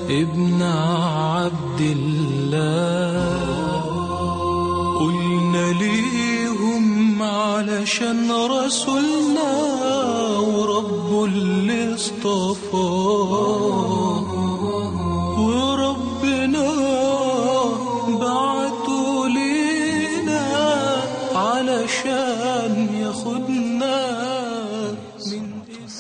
ابن عبد الله قلنا ليهم علشان رسولنا ورب اللي اصطفاه وربنا بعته لينا علشان ياخدنا من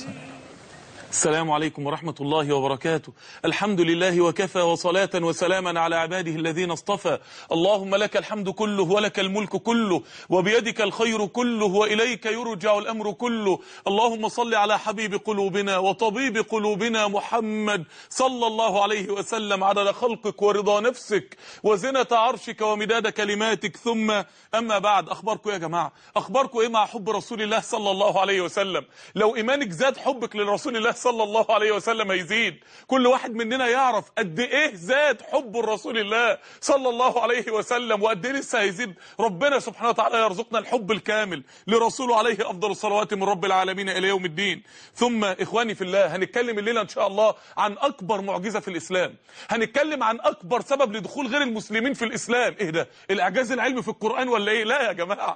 السلام عليكم ورحمة الله وبركاته الحمد لله وكفى وصلاة وسلاما على عباده الذين اصطفى اللهم لك الحمد كله ولك الملك كله وبيدك الخير كله وإليك يرجع الأمر كله اللهم صل على حبيب قلوبنا وطبيب قلوبنا محمد صلى الله عليه وسلم عدد خلقك ورضا نفسك وزنة عرشك ومداد كلماتك ثم أما بعد أخباركم يا جماعة أخباركم إيه مع حب رسول الله صلى الله عليه وسلم لو إيمانك زاد حبك لرسول الله صلى الله عليه وسلم هيزيد كل واحد مننا يعرف قد ايه زاد حب الرسول الله صلى الله عليه وسلم وقد ايه لسه هيزيد ربنا سبحانه وتعالى يرزقنا الحب الكامل لرسوله عليه افضل الصلوات من رب العالمين الى يوم الدين ثم اخواني في الله هنتكلم الليله ان شاء الله عن اكبر معجزه في الاسلام هنتكلم عن اكبر سبب لدخول غير المسلمين في الاسلام ايه ده الاعجاز العلمي في القران ولا ايه لا يا جماعه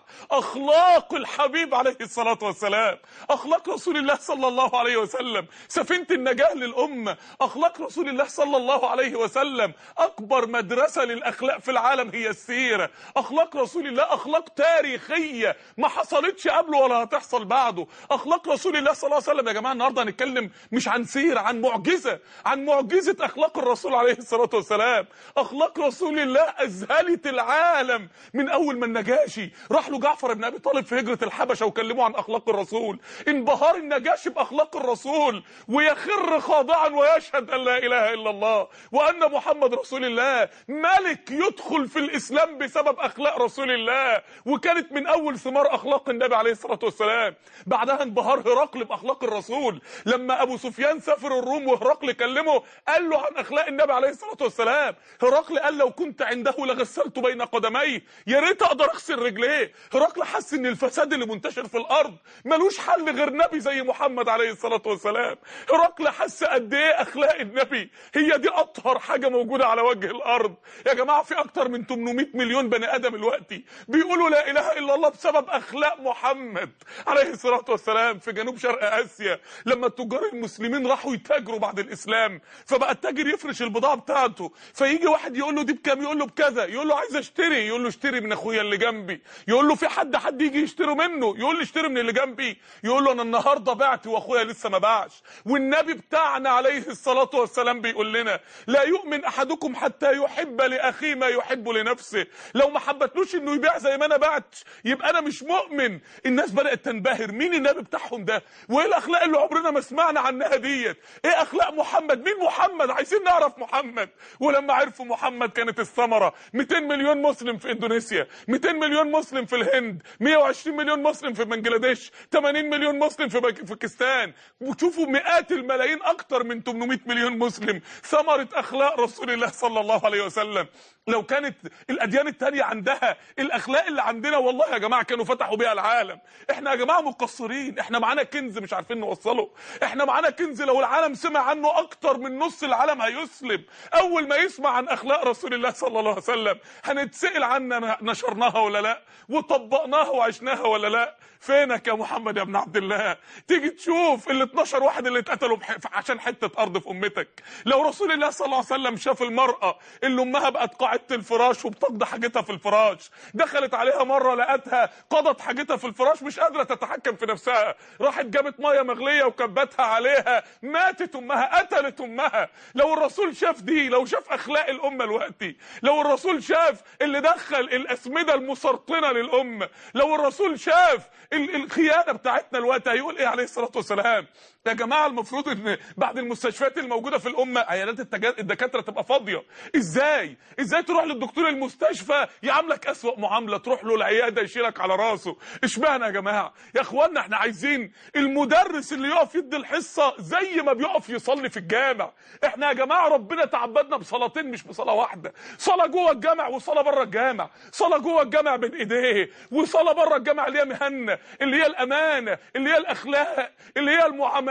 اخلاق الحبيب عليه الصلاه والسلام اخلاق رسول الله صلى الله عليه وسلم سفينه النجاه للامه اخلاق رسول الله صلى الله عليه وسلم اكبر مدرسه للاخلاق في العالم هي السيره اخلاق رسول الله اخلاق تاريخيه ما حصلتش قبله ولا هتحصل بعده اخلاق رسول الله صلى الله عليه وسلم يا جماعه النهارده هنتكلم مش عن سيره عن معجزه عن معجزه اخلاق الرسول عليه الصلاه والسلام اخلاق رسول الله اذهلت العالم من اول ما النجاشي راح له جعفر بن ابي طالب في هجره الحبشه وكلموه عن اخلاق الرسول انبهار النجاشي باخلاق الرسول ويخر خاضعا ويشهد ان لا اله الا الله وان محمد رسول الله ملك يدخل في الاسلام بسبب اخلاق رسول الله وكانت من اول ثمار اخلاق النبي عليه الصلاه والسلام بعدها انبهار هرقل باخلاق الرسول لما ابو سفيان سافر الروم وهرقل كلمه قال له عن اخلاق النبي عليه الصلاه والسلام هرقل قال لو كنت عنده لغسلت بين قدميه يا ريت اقدر اغسل رجليه هرقل حس ان الفساد اللي منتشر في الارض ملوش حل غير نبي زي محمد عليه الصلاه والسلام هرقل حس قد ايه اخلاق النبي هي دي اطهر حاجه موجوده على وجه الارض يا جماعه في اكتر من 800 مليون بني ادم دلوقتي بيقولوا لا اله الا الله بسبب اخلاق محمد عليه الصلاه والسلام في جنوب شرق اسيا لما التجار المسلمين راحوا يتاجروا بعد الاسلام فبقى التاجر يفرش البضاعه بتاعته فيجي واحد يقول له دي بكام يقول له بكذا يقول له عايز اشتري يقول له اشتري من اخويا اللي جنبي يقول له في حد حد يجي يشتري منه يقول له اشتري من اللي جنبي يقول له انا النهارده بعت واخويا لسه ما باعش والنبي بتاعنا عليه الصلاه والسلام بيقول لنا لا يؤمن احدكم حتى يحب لاخيه ما يحب لنفسه لو ما حبتلوش انه يبيع زي ما انا بعت يبقى انا مش مؤمن الناس بدات تنبهر مين النبي بتاعهم ده وايه الاخلاق اللي عمرنا ما سمعنا عنها ديت ايه اخلاق محمد مين محمد عايزين نعرف محمد ولما عرفوا محمد كانت الثمره 200 مليون مسلم في اندونيسيا 200 مليون مسلم في الهند 120 مليون مسلم في بنجلاديش 80 مليون مسلم في باكستان وتشوفوا مئات الملايين اكتر من 800 مليون مسلم ثمره اخلاق رسول الله صلى الله عليه وسلم لو كانت الاديان التانية عندها الاخلاق اللي عندنا والله يا جماعه كانوا فتحوا بيها العالم احنا يا جماعه مقصرين احنا معانا كنز مش عارفين نوصله احنا معانا كنز لو العالم سمع عنه اكتر من نص العالم هيسلم اول ما يسمع عن اخلاق رسول الله صلى الله عليه وسلم هنتسال عنها نشرناها ولا لا وطبقناها وعشناها ولا لا فينك يا محمد يا ابن عبد الله تيجي تشوف ال 12 واحد اللي اتقتلوا بح... عشان حته ارض في امتك لو رسول الله صلى الله عليه وسلم شاف المراه اللي امها بقت قاعده الفراش وبتقضي حاجتها في الفراش دخلت عليها مره لقتها قضت حاجتها في الفراش مش قادره تتحكم في نفسها راحت جابت ميه مغليه وكبتها عليها ماتت امها قتلت امها لو الرسول شاف دي لو شاف اخلاق الامه دلوقتي لو الرسول شاف اللي دخل الاسمده المسرطنه للامه لو الرسول شاف الخيانه بتاعتنا الوقت هيقول ايه عليه الصلاه والسلام يا جماعه المفروض ان بعد المستشفيات الموجوده في الامه عيادات التجا... الدكاتره تبقى فاضيه ازاي ازاي تروح للدكتور المستشفى يعاملك اسوأ معامله تروح له العياده يشيلك على راسه اشمعنى يا جماعه يا اخوانا احنا عايزين المدرس اللي يقف يدي الحصه زي ما بيقف يصلي في الجامع احنا يا جماعه ربنا تعبدنا بصلاتين مش بصلاه واحده صلاه جوه الجامع وصلاه بره الجامع صلاه جوه الجامع بين ايديه وصلاه بره الجامع اللي هي مهنه اللي هي الامانه اللي هي الاخلاق اللي هي المعاملات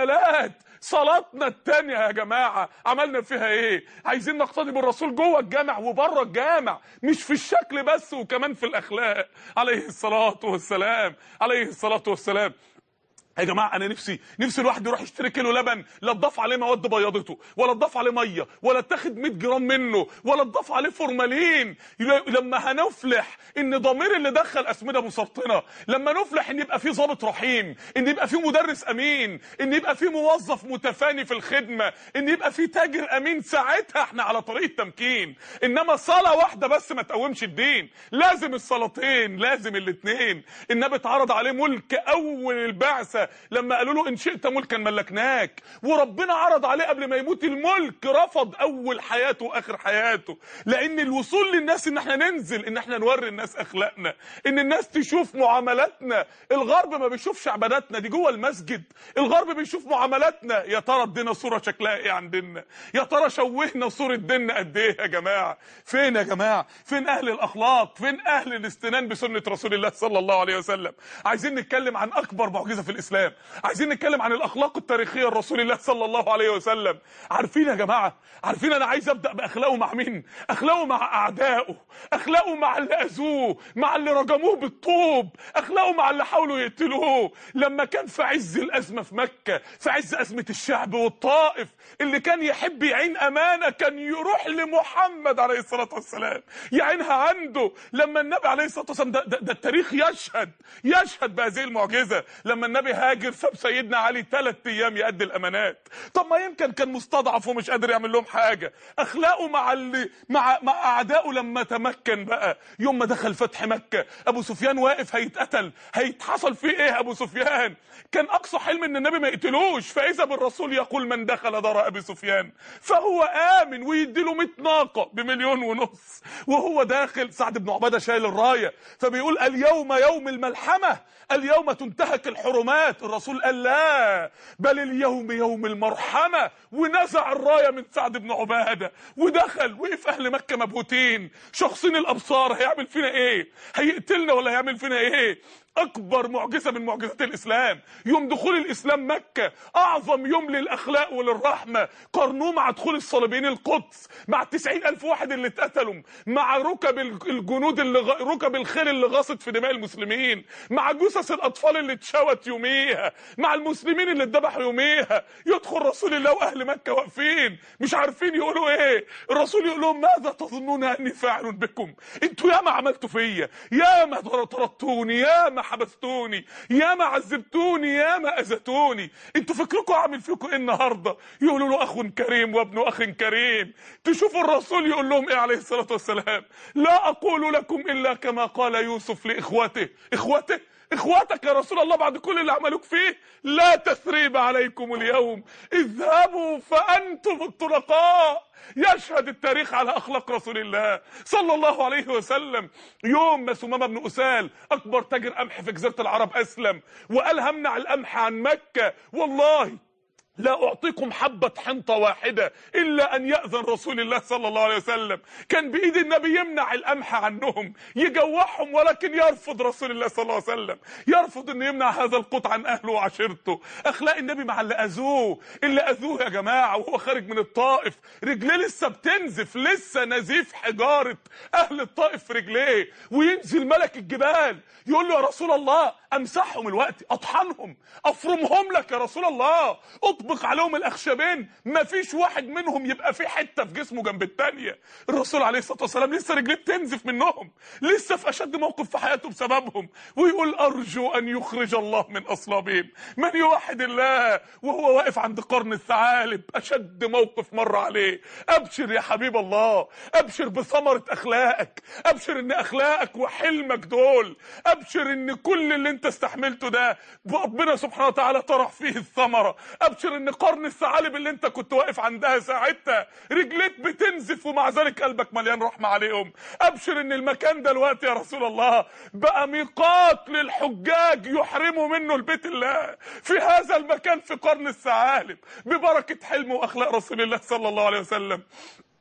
معاملات صلاتنا التانية يا جماعة عملنا فيها ايه عايزين نقتدي بالرسول جوه الجامع وبره الجامع مش في الشكل بس وكمان في الاخلاق عليه الصلاة والسلام عليه الصلاة والسلام يا جماعه انا نفسي نفسي الواحد يروح يشتري كيلو لبن لا تضاف عليه مواد بيضته ولا تضاف عليه ميه ولا تاخد 100 جرام منه ولا تضاف عليه فورمالين لما هنفلح ان ضمير اللي دخل اسمده مسرطنه لما نفلح ان يبقى في ضابط رحيم ان يبقى في مدرس امين ان يبقى في موظف متفاني في الخدمه ان يبقى في تاجر امين ساعتها احنا على طريق التمكين انما صلاه واحده بس ما تقومش الدين لازم الصلاتين لازم الاثنين النبي اتعرض عليه ملك اول البعثه لما قالوا له ان شئت ملكا ملكناك وربنا عرض عليه قبل ما يموت الملك رفض اول حياته واخر حياته لان الوصول للناس ان احنا ننزل ان احنا نوري الناس اخلاقنا ان الناس تشوف معاملاتنا الغرب ما بيشوفش عباداتنا دي جوه المسجد الغرب بيشوف معاملاتنا يا ترى ادينا صوره شكلها ايه عن ديننا يا ترى شوهنا صوره ديننا قد ايه يا جماعه فين يا جماعه فين اهل الاخلاق فين اهل الاستنان بسنه رسول الله صلى الله عليه وسلم عايزين نتكلم عن اكبر معجزه في الاسلام الاسلام عايزين نتكلم عن الاخلاق التاريخيه لرسول الله صلى الله عليه وسلم عارفين يا جماعه عارفين انا عايز ابدا باخلاقه مع مين اخلاقه مع اعدائه اخلاقه مع اللي اذوه مع اللي رجموه بالطوب اخلاقه مع اللي حاولوا يقتلوه لما كان في عز الازمه في مكه في عز ازمه الشعب والطائف اللي كان يحب يعين امانه كان يروح لمحمد عليه الصلاه والسلام يعينها عنده لما النبي عليه الصلاه والسلام ده, ده, ده التاريخ يشهد يشهد بهذه المعجزه لما النبي هاجر ساب سيدنا علي ثلاث ايام يأدي الامانات طب ما يمكن كان مستضعف ومش قادر يعمل لهم حاجه اخلاقه مع اللي مع مع اعدائه لما تمكن بقى يوم ما دخل فتح مكه ابو سفيان واقف هيتقتل هيتحصل فيه ايه ابو سفيان كان اقصى حلم ان النبي ما يقتلوش فاذا بالرسول يقول من دخل دار ابي سفيان فهو امن ويديله 100 ناقه بمليون ونص وهو داخل سعد بن عباده شايل الرايه فبيقول اليوم يوم الملحمه اليوم تنتهك الحرمات الرسول قال لا بل اليوم يوم المرحمه ونزع الرايه من سعد بن عباده ودخل وقف اهل مكه مبهوتين شخصين الابصار هيعمل فينا ايه هيقتلنا ولا هيعمل فينا ايه اكبر معجزه من معجزات الاسلام يوم دخول الاسلام مكه اعظم يوم للاخلاق وللرحمه قارنوه مع دخول الصليبيين القدس مع التسعين الف واحد اللي اتقتلوا مع ركب الجنود اللي غ... ركب الخيل اللي غاصت في دماء المسلمين مع جثث الاطفال اللي اتشوت يوميها مع المسلمين اللي اتذبحوا يوميها يدخل رسول الله واهل مكه واقفين مش عارفين يقولوا ايه الرسول يقول لهم ماذا تظنون اني فاعل بكم انتوا ياما عملتوا فيا ياما طردتوني ياما حبستوني ياما عذبتوني ياما اذتوني انتوا فكركم اعمل فيكم ايه النهارده يقولوا له اخ كريم وابن اخ كريم تشوفوا الرسول يقول لهم ايه عليه الصلاه والسلام لا اقول لكم الا كما قال يوسف لاخوته اخوته اخواتك يا رسول الله بعد كل اللي عملوك فيه لا تثريب عليكم اليوم اذهبوا فانتم الطلقاء يشهد التاريخ على اخلاق رسول الله صلى الله عليه وسلم يوم ما سمامه بن اسال اكبر تاجر قمح في جزيره العرب اسلم وقال همنع القمح عن مكه والله لا أعطيكم حبة حنطة واحدة إلا أن يأذن رسول الله صلى الله عليه وسلم كان بإيد النبي يمنع القمح عنهم يجوعهم ولكن يرفض رسول الله صلى الله عليه وسلم يرفض أن يمنع هذا القوت عن أهله وعشيرته أخلاق النبي مع اللي أذوه اللي أذوه يا جماعة وهو خارج من الطائف رجليه لسه بتنزف لسه نزيف حجارة أهل الطائف في رجليه وينزل ملك الجبال يقول له يا رسول الله أمسحهم الوقت أطحنهم أفرمهم لك يا رسول الله اطبق عليهم الاخشبين مفيش واحد منهم يبقى في حته في جسمه جنب الثانيه الرسول عليه الصلاه والسلام لسه رجليه بتنزف منهم لسه في اشد موقف في حياته بسببهم ويقول ارجو ان يخرج الله من اصلابهم من يوحد الله وهو واقف عند قرن الثعالب اشد موقف مر عليه ابشر يا حبيب الله ابشر بثمره اخلاقك ابشر ان اخلاقك وحلمك دول ابشر ان كل اللي انت استحملته ده ربنا سبحانه وتعالى طرح فيه الثمره ابشر ان قرن الثعالب اللي انت كنت واقف عندها ساعتها رجليك بتنزف ومع ذلك قلبك مليان رحمه عليهم ابشر ان المكان ده الوقت يا رسول الله بقى ميقات للحجاج يحرموا منه البيت الله في هذا المكان في قرن الثعالب ببركه حلم واخلاق رسول الله صلى الله عليه وسلم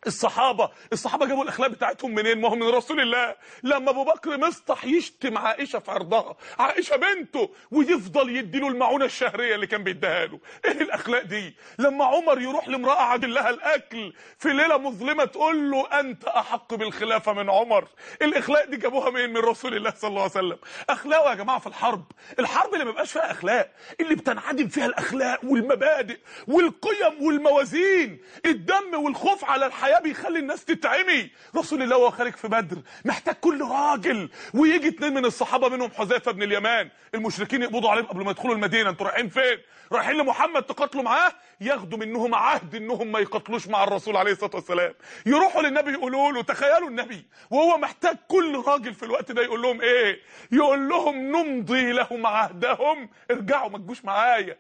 الصحابة الصحابة جابوا الأخلاق بتاعتهم منين ما هو من رسول الله لما أبو بكر مصطح يشتم عائشة في عرضها عائشة بنته ويفضل يديله المعونة الشهرية اللي كان بيديها له إيه الأخلاق دي لما عمر يروح لامرأة عادل لها الأكل في ليلة مظلمة تقول له أنت أحق بالخلافة من عمر الأخلاق دي جابوها منين من رسول الله صلى الله عليه وسلم أخلاقه يا جماعة في الحرب الحرب اللي ما بيبقاش فيها أخلاق اللي بتنعدم فيها الأخلاق والمبادئ والقيم والموازين الدم والخوف على الحياة بيخلي الناس تتعمي رسول الله وهو خارج في بدر محتاج كل راجل ويجي اتنين من الصحابة منهم حذيفة بن اليمان المشركين يقبضوا عليهم قبل ما يدخلوا المدينة انتوا رايحين فين رايحين لمحمد تقاتلوا معاه ياخدوا منهم عهد انهم ما يقاتلوش مع الرسول عليه الصلاة والسلام يروحوا للنبي يقولوا له تخيلوا النبي وهو محتاج كل راجل في الوقت ده يقول لهم ايه يقول لهم نمضي لهم عهدهم ارجعوا ما تجوش معايا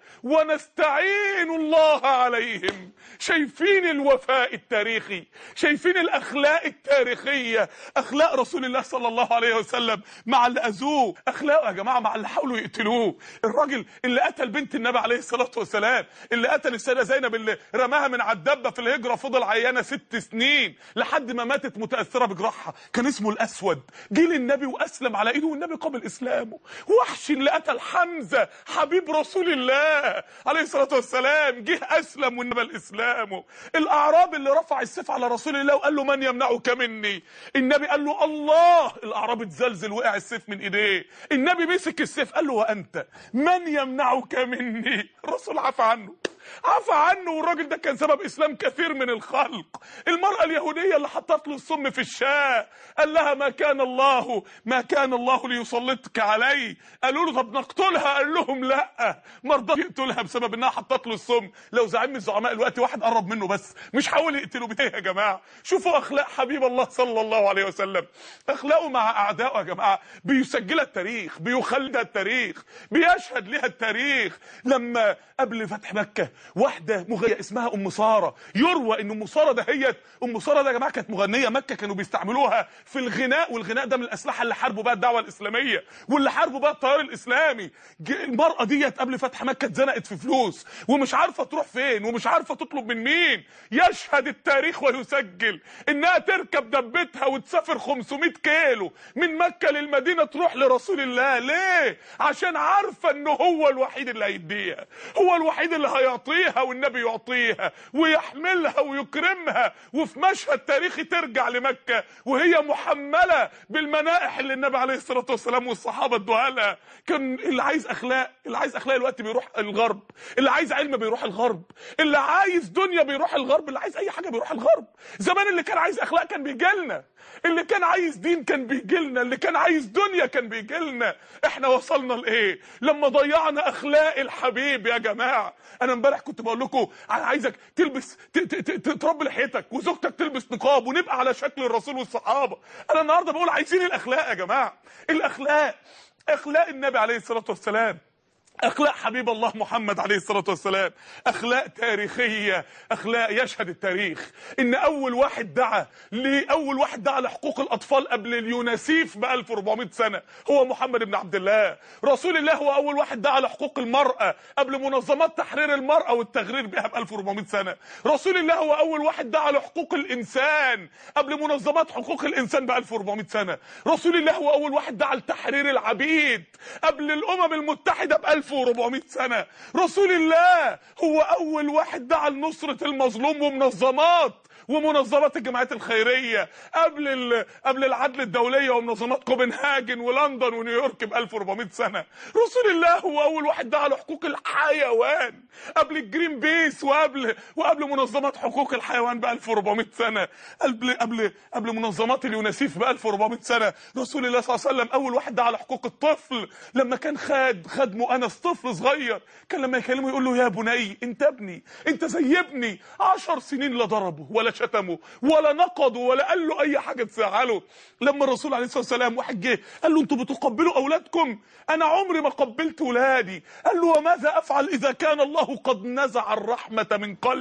ونستعين الله عليهم شايفين الوفاء التاريخي شايفين الاخلاق التاريخيه اخلاق رسول الله صلى الله عليه وسلم مع اللي اذوه اخلاقه يا جماعه مع اللي حاولوا يقتلوه الراجل اللي قتل بنت النبي عليه الصلاه والسلام اللي قتل السيده زينب اللي رماها من على الدبه في الهجره فضل عيانه ست سنين لحد ما ماتت متاثره بجراحها كان اسمه الاسود جه للنبي واسلم على ايده والنبي قبل اسلامه وحش اللي قتل حمزه حبيب رسول الله عليه الصلاه والسلام جه اسلم والنبي الاسلام الاعراب اللي رفع السيف على رسول الله وقال له من يمنعك مني النبي قال له الله الاعراب اتزلزل وقع السيف من ايديه النبي مسك السيف قال له وانت من يمنعك مني الرسول عفى عنه عفى عنه والراجل ده كان سبب اسلام كثير من الخلق المراه اليهوديه اللي حطت له السم في الشاة قال لها ما كان الله ما كان الله ليسلطك علي قالوا له طب نقتلها قال لهم لا ما رضاش يقتلها بسبب انها حطت له السم لو زعيم من الزعماء الوقت واحد قرب منه بس مش حاول يقتله بيه يا جماعه شوفوا اخلاق حبيب الله صلى الله عليه وسلم اخلاقه مع اعدائه يا جماعه بيسجلها التاريخ بيخلدها التاريخ بيشهد لها التاريخ لما قبل فتح مكه واحده مغنيه اسمها ام ساره يروى ان ام ساره دهيت ام ساره ده يا جماعه كانت مغنيه مكه كانوا بيستعملوها في الغناء والغناء ده من الاسلحه اللي حاربوا بقى الدعوه الاسلاميه واللي حاربوا بقى التيار الاسلامي ج- المراه ديت قبل فتح مكه اتزنقت في فلوس ومش عارفه تروح فين ومش عارفه تطلب من مين يشهد التاريخ ويسجل انها تركب دبتها وتسافر 500 كيلو من مكه للمدينه تروح لرسول الله ليه عشان عارفه ان هو الوحيد اللي هيديها هو الوحيد اللي هيعطيها والنبي يعطيها ويحملها ويكرمها وفي مشهد تاريخي ترجع لمكه وهي محمله بالمنائح اللي النبي عليه الصلاه والسلام والصحابه ادوها لها كان اللي عايز اخلاق اللي عايز اخلاق الوقت بيروح الغرب اللي عايز علم بيروح الغرب اللي عايز دنيا بيروح الغرب اللي عايز اي حاجه بيروح الغرب زمان اللي كان عايز اخلاق كان بيجي لنا اللي كان عايز دين كان بيجي لنا اللي كان عايز دنيا كان بيجي لنا احنا وصلنا لايه لما ضيعنا اخلاق الحبيب يا جماعه انا امبارح كنت بقول لكم انا عايزك تلبس ت- ت- ت- تربي لحيتك وزوجتك تلبس نقاب ونبقى على شكل الرسول والصحابه انا النهارده بقول عايزين الاخلاق يا جماعه الاخلاق اخلاق النبي عليه الصلاه والسلام اخلاق حبيب الله محمد عليه الصلاه والسلام اخلاق تاريخيه اخلاق يشهد التاريخ ان اول واحد دعا لاول واحد دعا لحقوق الاطفال قبل اليونسيف ب 1400 سنه هو محمد بن عبد الله رسول الله هو اول واحد دعا لحقوق المراه قبل منظمات تحرير المراه والتغرير بها ب 1400 سنه رسول الله هو اول واحد دعا لحقوق الانسان قبل منظمات حقوق الانسان ب 1400 سنه رسول الله هو اول واحد دعا لتحرير العبيد قبل الامم المتحده ب 1400 سنه رسول الله هو اول واحد دعا لنصره المظلوم ومنظمات ومنظمات الجمعيات الخيريه قبل ال... قبل العدل الدوليه ومنظمات كوبنهاجن ولندن ونيويورك ب 1400 سنه رسول الله هو اول واحد دعا لحقوق الحيوان قبل الجرين بيس وقبل وقبل منظمات حقوق الحيوان ب 1400 سنه قبل قبل قبل منظمات اليونسيف ب 1400 سنه رسول الله صلى الله عليه وسلم اول واحد دعا لحقوق الطفل لما كان خاد خدمه انس طفل صغير كان لما يكلمه يقول له يا بني انت ابني انت زي ابني عشر سنين لا ضربه ولا شتمه ولا نقضه ولا قال له اي حاجه تزعله لما الرسول عليه الصلاه والسلام واحد جه قال له انتوا بتقبلوا اولادكم انا عمري ما قبلت ولادي قال له وماذا افعل اذا كان الله قد نزع الرحمه من قلبك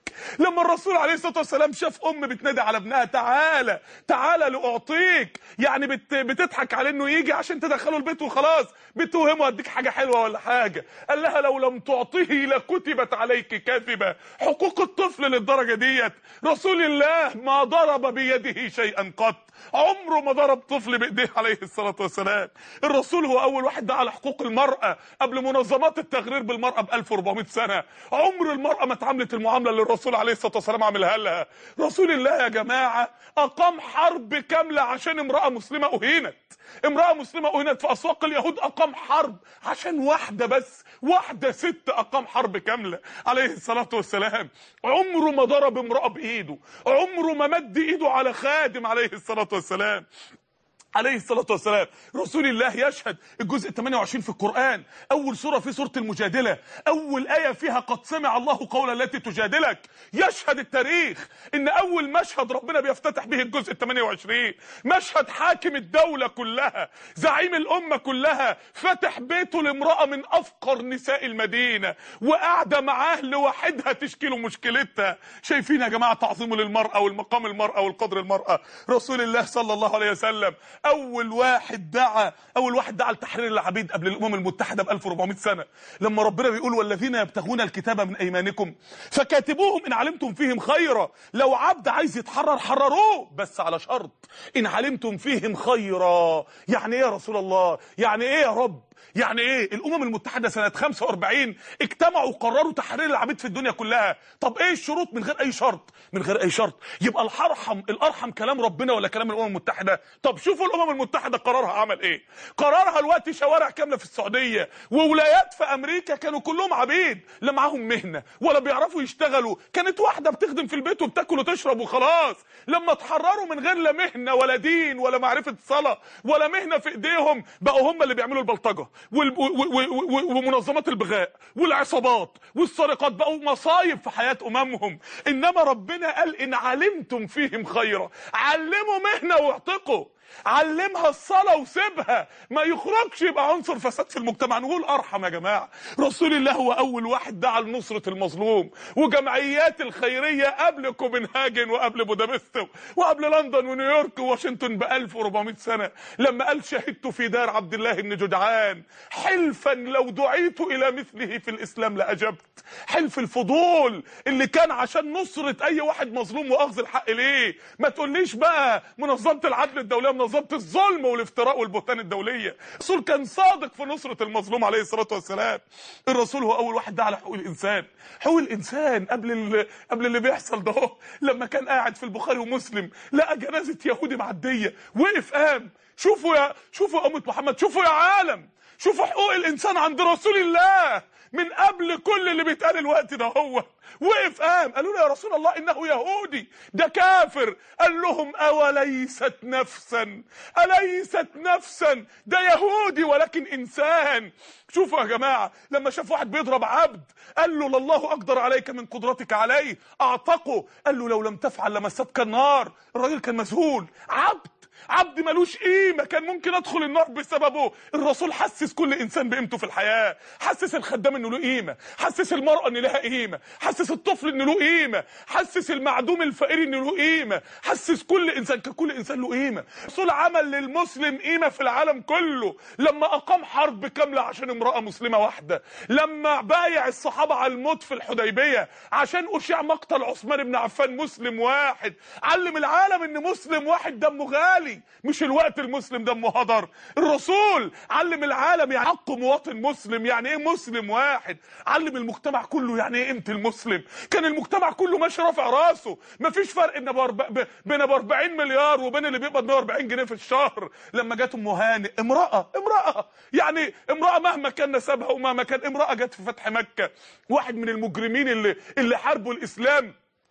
لما الرسول عليه الصلاه والسلام شاف ام بتنادي على ابنها تعالى تعالى لاعطيك يعني بت بتضحك على انه يجي عشان تدخله البيت وخلاص بتوهمه اديك حاجه حلوه ولا حاجه قال لها لو لم تعطيه لكتبت عليك كذبه حقوق الطفل للدرجه ديت رسول الله ما ضرب بيده شيئا قط عمره ما ضرب طفل بايديه عليه الصلاه والسلام الرسول هو اول واحد دعا على حقوق المراه قبل منظمات التغرير بالمراه ب 1400 سنه عمر المراه ما اتعاملت المعامله اللي الرسول عليه الصلاه والسلام عاملها لها رسول الله يا جماعه اقام حرب كامله عشان امراه مسلمه اهينت امراه مسلمه اهينت في اسواق اليهود اقام حرب عشان واحده بس واحده ست اقام حرب كامله عليه الصلاه والسلام عمره ما ضرب امراه بايده عمره ما مد ايده على خادم عليه الصلاه والسلام عليه الصلاة والسلام رسول الله يشهد الجزء 28 في القرآن أول سورة في سورة المجادلة أول آية فيها قد سمع الله قول التي تجادلك يشهد التاريخ إن أول مشهد ربنا بيفتتح به الجزء 28 مشهد حاكم الدولة كلها زعيم الأمة كلها فتح بيته لامرأة من أفقر نساء المدينة وقاعدة معاه لوحدها تشكي له مشكلتها شايفين يا جماعة تعظيمه للمرأة والمقام المرأة والقدر المرأة رسول الله صلى الله عليه وسلم اول واحد دعا اول واحد دعا لتحرير العبيد قبل الامم المتحده ب 1400 سنه لما ربنا بيقول والذين يبتغون الكتاب من ايمانكم فكاتبوهم ان علمتم فيهم خيرا لو عبد عايز يتحرر حرروه بس على شرط ان علمتم فيهم خيرا يعني ايه يا رسول الله يعني ايه يا رب يعني ايه الامم المتحده سنه 45 اجتمعوا وقرروا تحرير العبيد في الدنيا كلها طب ايه الشروط من غير اي شرط من غير اي شرط يبقى الارحم الارحم كلام ربنا ولا كلام الامم المتحده طب شوفوا الامم المتحده قرارها عمل ايه قرارها الوقت شوارع كامله في السعوديه وولايات في امريكا كانوا كلهم عبيد لا معاهم مهنه ولا بيعرفوا يشتغلوا كانت واحده بتخدم في البيت وبتاكل وتشرب وخلاص لما اتحرروا من غير لا مهنه ولا دين ولا معرفه صلاه ولا مهنه في ايديهم بقوا هم اللي بيعملوا البلطجه وال- و- و- و- ومنظمات البغاء والعصابات والسرقات بقوا مصايب في حياة أممهم إنما ربنا قال إن علمتم فيهم خيرا علموا مهنة واعتقوا علمها الصلاة وسيبها ما يخرجش يبقى عنصر فساد في المجتمع نقول أرحم يا جماعة رسول الله هو أول واحد دعا لنصرة المظلوم وجمعيات الخيرية قبل كوبنهاجن وقبل بودابست وقبل لندن ونيويورك وواشنطن ب 1400 سنة لما قال شهدت في دار عبد الله بن جدعان حلفا لو دعيت إلى مثله في الإسلام لأجبت حلف الفضول اللي كان عشان نصرة أي واحد مظلوم وأخذ الحق ليه ما تقوليش بقى منظمة العدل الدولية منظمة الظلم والافتراء والبهتان الدولية الرسول كان صادق في نصرة المظلوم عليه الصلاة والسلام الرسول هو أول واحد دعا على حقوق الإنسان حقوق الإنسان قبل ال... قبل اللي بيحصل ده هو. لما كان قاعد في البخاري ومسلم لقى جنازة يهودي معدية وقف قام شوفوا يا شوفوا يا أمة محمد شوفوا يا عالم شوفوا حقوق الإنسان عند رسول الله من قبل كل اللي بيتقال الوقت ده هو وقف قام قالوا له يا رسول الله انه يهودي ده كافر قال لهم اوليست نفسا اليست نفسا ده يهودي ولكن انسان شوفوا يا جماعه لما شاف واحد بيضرب عبد قال له لله اقدر عليك من قدرتك عليه اعتقه قال له لو لم تفعل لمستك النار الراجل كان مذهول عبد عبد ملوش قيمه كان ممكن ادخل النار بسببه الرسول حسس كل انسان بقيمته في الحياه حسس الخدام انه له قيمه حسس المراه ان لها قيمه حسس الطفل انه له قيمه حسس المعدوم الفقير انه له قيمه حسس كل انسان كان كل انسان له قيمه الرسول عمل للمسلم قيمه في العالم كله لما اقام حرب كامله عشان امراه مسلمه واحده لما بايع الصحابه على الموت في الحديبيه عشان اشيع مقتل عثمان بن عفان مسلم واحد علم العالم ان مسلم واحد دمه غالي مش الوقت المسلم دمه هدر الرسول علم العالم يعني حق مواطن مسلم يعني ايه مسلم واحد علم المجتمع كله يعني ايه قيمه المسلم كان المجتمع كله ماشي رافع راسه مفيش فرق ان بأرب... ب... بين ب 40 مليار وبين اللي بيقبض 140 جنيه في الشهر لما جت ام هانئ امراه امراه يعني امراه مهما كان نسبها ومهما كان امراه جت في فتح مكه واحد من المجرمين اللي اللي حاربوا الاسلام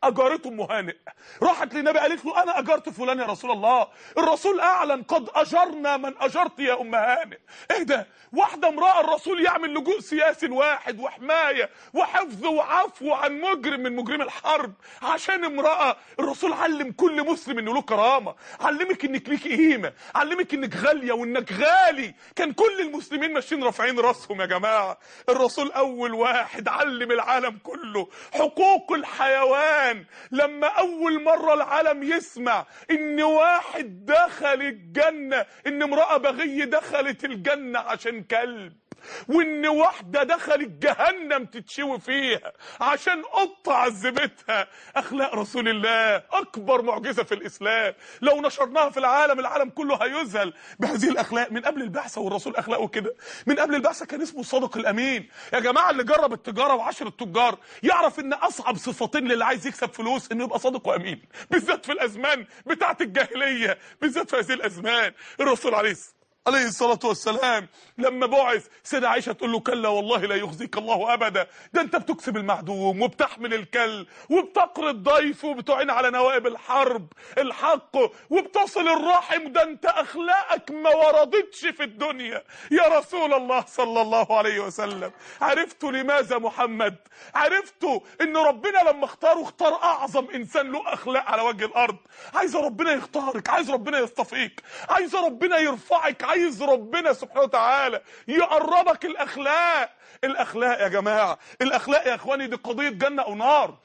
اجارته ام هانئ راحت للنبي قالت له انا اجرت فلان يا رسول الله الرسول اعلن قد اجرنا من اجرت يا ام هانئ ايه ده واحده امراه الرسول يعمل لجوء سياسي واحد وحمايه وحفظ وعفو عن مجرم من مجرمي الحرب عشان امراه الرسول علم كل مسلم انه له كرامه علمك انك ليك قيمه علمك انك غاليه وانك غالي كان كل المسلمين ماشيين رافعين راسهم يا جماعه الرسول اول واحد علم العالم كله حقوق الحيوان لما اول مره العالم يسمع ان واحد دخل الجنه ان امراه بغي دخلت الجنه عشان كلب وان واحده دخلت جهنم تتشوي فيها عشان قطه عذبتها اخلاق رسول الله اكبر معجزه في الاسلام لو نشرناها في العالم العالم كله هيذهل بهذه الاخلاق من قبل البعثه والرسول اخلاقه كده من قبل البعثه كان اسمه الصادق الامين يا جماعه اللي جرب التجاره وعشر التجار يعرف ان اصعب صفتين للي عايز يكسب فلوس انه يبقى صادق وامين بالذات في الازمان بتاعه الجاهليه بالذات في هذه الازمان الرسول عليه الصلاه عليه الصلاة والسلام لما بعث سيدة عائشة تقول له كلا والله لا يخزيك الله أبدا ده أنت بتكسب المعدوم وبتحمل الكل وبتقري الضيف وبتعين على نوائب الحرب الحق وبتصل الرحم ده أنت أخلاقك ما وردتش في الدنيا يا رسول الله صلى الله عليه وسلم عرفت لماذا محمد عرفت ان ربنا لما اختاره اختار اعظم انسان له اخلاق على وجه الارض عايز ربنا يختارك عايز ربنا يصطفيك عايز ربنا يرفعك عايز ربنا سبحانه وتعالى يقربك الاخلاق الاخلاق يا جماعه الاخلاق يا اخواني دي قضيه جنه او نار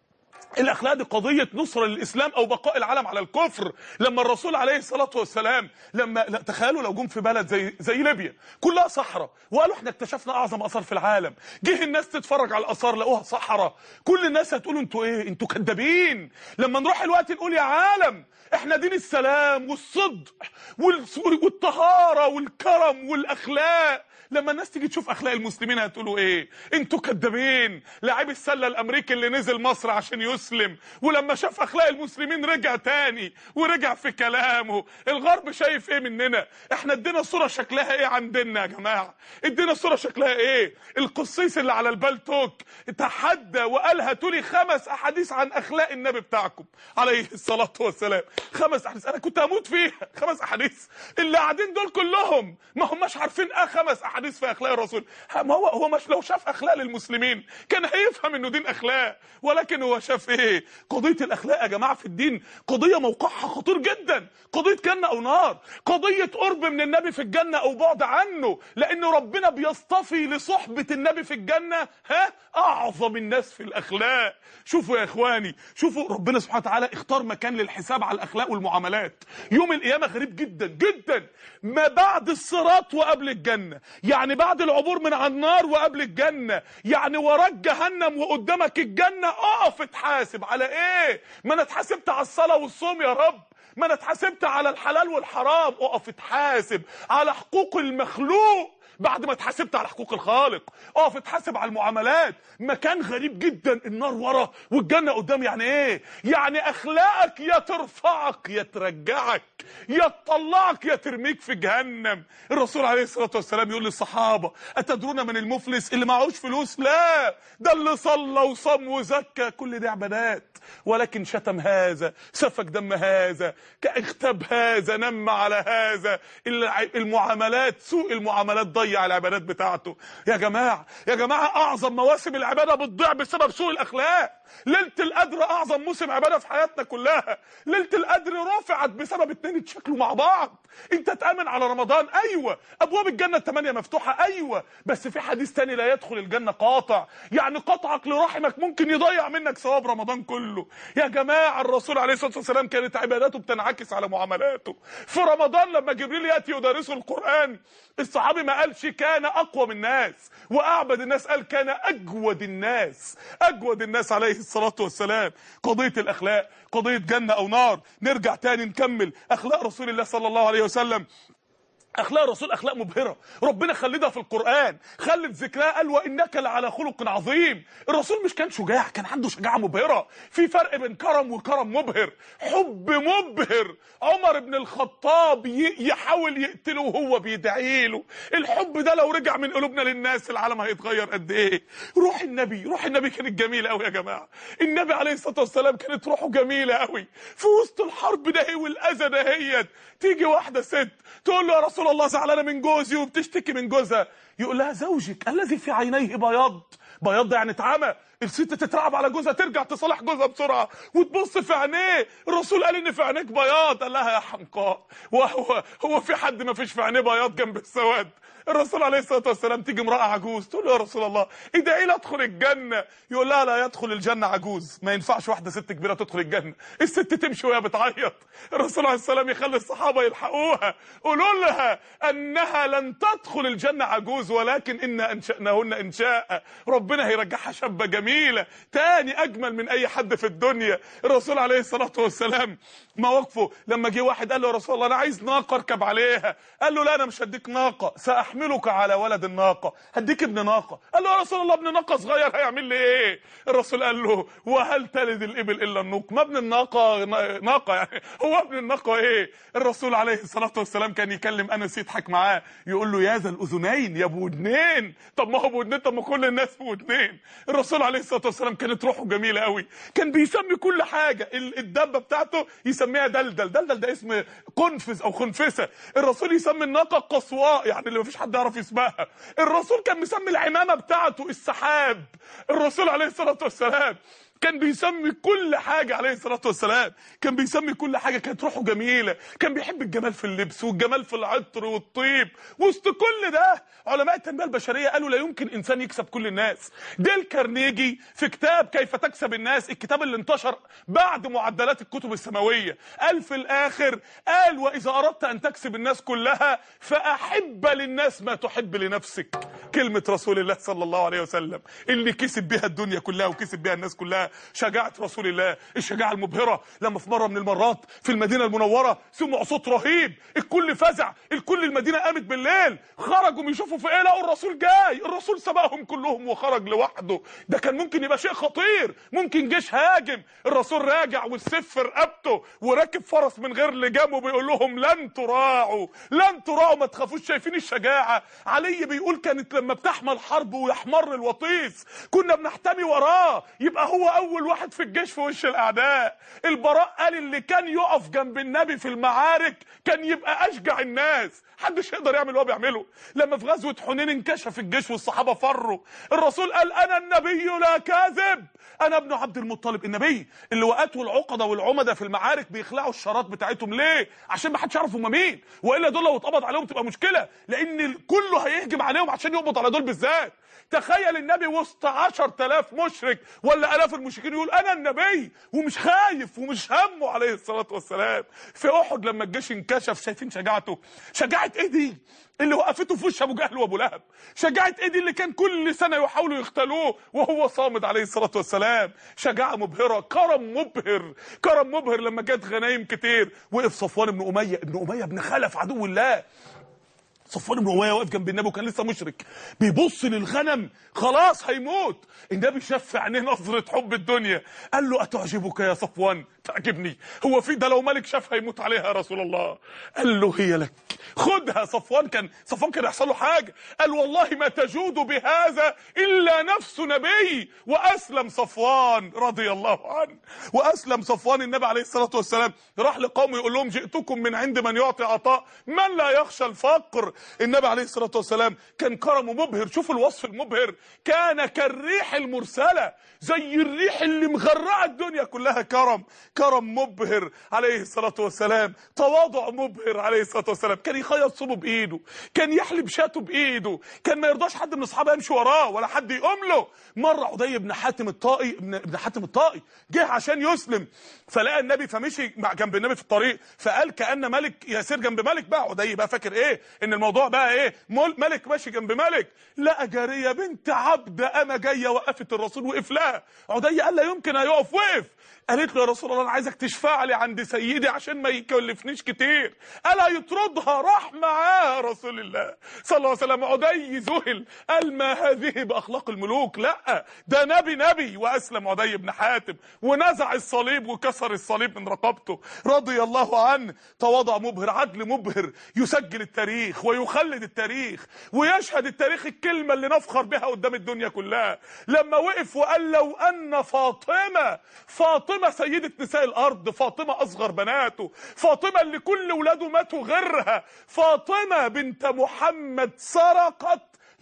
الاخلاق دي قضيه نصره للاسلام او بقاء العالم على الكفر لما الرسول عليه الصلاه والسلام لما لا تخيلوا لو جم في بلد زي زي ليبيا كلها صحراء وقالوا احنا اكتشفنا اعظم اثار في العالم جه الناس تتفرج على الاثار لقوها صحراء كل الناس هتقولوا انتوا ايه انتوا كدابين لما نروح الوقت نقول يا عالم احنا دين السلام والصدق والس- والطهاره والكرم والاخلاق لما الناس تيجي تشوف اخلاق المسلمين هتقولوا ايه انتوا كدابين لاعب السله الامريكي اللي نزل مصر عشان يسلم ولما شاف اخلاق المسلمين رجع تاني ورجع في كلامه الغرب شايف ايه مننا احنا ادينا صوره شكلها ايه عن ديننا يا جماعه ادينا صوره شكلها ايه القصيص اللي على البالتوك تحدى وقال هاتوا لي خمس احاديث عن اخلاق النبي بتاعكم عليه الصلاه والسلام خمس احاديث انا كنت هموت فيها خمس احاديث اللي قاعدين دول كلهم ما هماش عارفين اه خمس احاديث في اخلاق الرسول ها، ما هو هو مش لو شاف اخلاق للمسلمين كان هيفهم انه دين اخلاق ولكن هو شاف ايه قضيه الاخلاق يا جماعه في الدين قضيه موقعها خطير جدا قضيه جنه او نار قضيه قرب من النبي في الجنه او بعد عنه لان ربنا بيصطفي لصحبه النبي في الجنه ها اعظم الناس في الاخلاق شوفوا يا اخواني شوفوا ربنا سبحانه وتعالى اختار مكان للحساب على الاخلاق والمعاملات يوم القيامه غريب جدا جدا ما بعد الصراط وقبل الجنه يعني بعد العبور من على النار وقبل الجنه يعني وراك جهنم وقدامك الجنه اقف اتحاسب على ايه ما انا اتحاسبت على الصلاه والصوم يا رب ما انا اتحاسبت على الحلال والحرام اقف اتحاسب على حقوق المخلوق بعد ما اتحاسبت على حقوق الخالق اقف اتحاسب على المعاملات مكان غريب جدا النار ورا والجنه قدام يعني ايه يعني اخلاقك يا ترفعك يا ترجعك يا تطلعك يا ترميك في جهنم الرسول عليه الصلاه والسلام يقول للصحابه اتدرون من المفلس اللي معهوش فلوس لا ده اللي صلى وصام وزكى كل دي عبادات ولكن شتم هذا سفك دم هذا اغتاب هذا نم على هذا الع- المعاملات سوء المعاملات ضيع العبادات بتاعته يا جماعه يا جماعه اعظم مواسم العباده بتضيع بسبب سوء الاخلاق ليله القدر اعظم موسم عباده في حياتنا كلها ليله القدر رفعت بسبب اتنين اتشكلوا مع بعض انت تامن على رمضان ايوه ابواب الجنه الثمانيه مفتوحه ايوه بس في حديث تاني لا يدخل الجنه قاطع يعني قطعك لرحمك ممكن يضيع منك ثواب رمضان كله يا جماعه الرسول عليه الصلاه والسلام كانت عباداته بتنعكس على معاملاته في رمضان لما جبريل ياتي يدرسه القران الصحابي ما قالش كان اقوى من الناس واعبد الناس قال كان اجود الناس اجود الناس عليه الصلاه والسلام قضيه الاخلاق قضيه جنه او نار نرجع تاني نكمل اخلاق رسول الله صلى الله عليه وسلم اخلاق الرسول اخلاق مبهره ربنا خلدها في القران خلت ذكرها قال وانك لعلى خلق عظيم الرسول مش كان شجاع كان عنده شجاعه مبهره في فرق بين كرم وكرم مبهر حب مبهر عمر بن الخطاب ي- يحاول يقتله وهو بيدعي له الحب ده لو رجع من قلوبنا للناس العالم هيتغير قد ايه روح النبي روح النبي كانت جميله قوي يا جماعه النبي عليه الصلاه والسلام كانت روحه جميله قوي في وسط الحرب ده والاذى دهيت تيجي واحده ست تقول له يا رسول الله زعلانه من جوزي وبتشتكي من جوزها يقول لها زوجك الذي في عينيه بياض بياض ده يعني اتعمى الست تترعب على جوزها ترجع تصالح جوزها بسرعه وتبص في عينيه الرسول قال ان في عينيك بياض قال لها يا حمقاء وهو هو في حد ما فيش في عينيه بياض جنب السواد الرسول عليه الصلاه والسلام تيجي امراه عجوز تقول له يا رسول الله ادعي لي ادخل الجنه يقول لها لا يدخل الجنه عجوز ما ينفعش واحده ست كبيره تدخل الجنه الست تمشي وهي بتعيط الرسول عليه السلام يخلي الصحابه يلحقوها قولوا لها انها لن تدخل الجنه عجوز ولكن ان انشاناهن انشاء ربنا هيرجعها شابه جميله تاني اجمل من اي حد في الدنيا الرسول عليه الصلاه والسلام مواقفه لما جه واحد قال له يا رسول الله انا عايز ناقه اركب عليها قال له لا انا مش هديك ناقه ساحملك على ولد الناقه هديك ابن ناقه قال له يا رسول الله ابن ناقه صغير هيعمل لي ايه الرسول قال له وهل تلد الابل الا النوق ما ابن الناقه ناقه يعني هو ابن الناقه ايه الرسول عليه الصلاه والسلام كان يكلم انس يضحك معاه يقول له يا ذا الاذنين يا ابو ودنين طب ما هو ابو ودنين طب ما كل الناس ابو ودنين الرسول عليه الصلاه والسلام كانت روحه جميله قوي كان بيسمي كل حاجه ال- الدبه بتاعته يسميها دلدل دلدل ده اسم قنفذ او خنفسه الرسول يسمي الناقه قصواء يعني اللي مفيش حد يعرف يسمعها الرسول كان مسمي العمامه بتاعته السحاب الرسول عليه الصلاه والسلام كان بيسمي كل حاجة عليه الصلاة والسلام كان بيسمي كل حاجة كانت روحه جميلة كان بيحب الجمال في اللبس والجمال في العطر والطيب وسط كل ده علماء التنمية البشرية قالوا لا يمكن إنسان يكسب كل الناس ديل كارنيجي في كتاب كيف تكسب الناس الكتاب اللي انتشر بعد معدلات الكتب السماوية قال في الآخر قال وإذا أردت أن تكسب الناس كلها فأحب للناس ما تحب لنفسك كلمة رسول الله صلى الله عليه وسلم اللي كسب بها الدنيا كلها وكسب بها الناس كلها شجاعة رسول الله الشجاعة المبهرة لما في مرة من المرات في المدينة المنورة سمعوا صوت رهيب الكل فزع الكل المدينة قامت بالليل خرجوا يشوفوا في ايه لقوا الرسول جاي الرسول سبقهم كلهم وخرج لوحده ده كان ممكن يبقى شيء خطير ممكن جيش هاجم الرسول راجع والسيف في رقبته وراكب فرس من غير لجام وبيقول لهم لن تراعوا لن تراعوا ما تخافوش شايفين الشجاعة علي بيقول كانت لما بتحمل حرب ويحمر الوطيس كنا بنحتمي وراه يبقى هو اول واحد في الجيش في وش الاعداء البراء قال اللي كان يقف جنب النبي في المعارك كان يبقى اشجع الناس محدش يقدر يعمل اللي هو بيعمله لما في غزوه حنين انكشف الجيش والصحابه فروا الرسول قال انا النبي لا كاذب انا ابن عبد المطلب النبي اللي وقته العقده والعمده في المعارك بيخلعوا الشارات بتاعتهم ليه عشان ما حدش يعرف هم مين والا دول لو اتقبض عليهم تبقى مشكله لان كله هيهجم عليهم عشان يقبض على دول بالذات تخيل النبي وسط 10000 مشرك ولا الاف المشركين يقول انا النبي ومش خايف ومش همه عليه الصلاه والسلام في احد لما الجيش انكشف شايفين شجاعته شجاعه ايه دي اللي وقفته في وش ابو جهل وابو لهب شجاعه ايه دي اللي كان كل سنه يحاولوا يختلوه وهو صامد عليه الصلاه والسلام شجاعه مبهره كرم مبهر كرم مبهر لما جت غنايم كتير وقف صفوان بن اميه ابن اميه ابن خلف عدو الله صفوان بن اميه واقف جنب النبي وكان لسه مشرك بيبص للغنم خلاص هيموت النبي شاف في عينيه نظره حب الدنيا قال له اتعجبك يا صفوان تعجبني هو في ده لو ملك شاف هيموت عليها يا رسول الله قال له هي لك خدها صفوان كان صفوان كان يحصل له حاجه قال والله ما تجود بهذا الا نفس نبي واسلم صفوان رضي الله عنه واسلم صفوان النبي عليه الصلاه والسلام راح لقومه يقول لهم جئتكم من عند من يعطي عطاء من لا يخشى الفقر النبي عليه الصلاه والسلام كان كرمه مبهر شوف الوصف المبهر كان كالريح المرسله زي الريح اللي مغرقه الدنيا كلها كرم كرم مبهر عليه الصلاه والسلام تواضع مبهر عليه الصلاه والسلام كان يخيط صوبه بايده كان يحلب شاته بايده كان ما يرضاش حد من اصحابه يمشي وراه ولا حد يقوم له مره عدي بن حاتم الطائي ابن ابن حاتم الطائي جه عشان يسلم فلقى النبي فمشي مع جنب النبي في الطريق فقال كان ملك يسير جنب ملك بقى عدي بقى فاكر ايه ان الموضوع بقى ايه مول ملك ماشي جنب ملك لقى جاريه بنت عبد اما جايه وقفت الرسول وقف لها عدي قال لا يمكن هيقف وقف قالت له يا رسول الله انا عايزك تشفع لي عند سيدي عشان ما يكلفنيش كتير الا يطردها راح معاه رسول الله صلى الله عليه وسلم عدي ذهل قال ما هذه باخلاق الملوك لا ده نبي نبي واسلم عدي بن حاتم ونزع الصليب وكسر الصليب من رقبته رضي الله عنه تواضع مبهر عدل مبهر يسجل التاريخ ويخلد التاريخ ويشهد التاريخ الكلمه اللي نفخر بها قدام الدنيا كلها لما وقف وقال لو ان فاطمه فاطمه سيده نساء الارض فاطمه اصغر بناته فاطمه اللي كل ولاده ماتوا غيرها فاطمه بنت محمد سرقت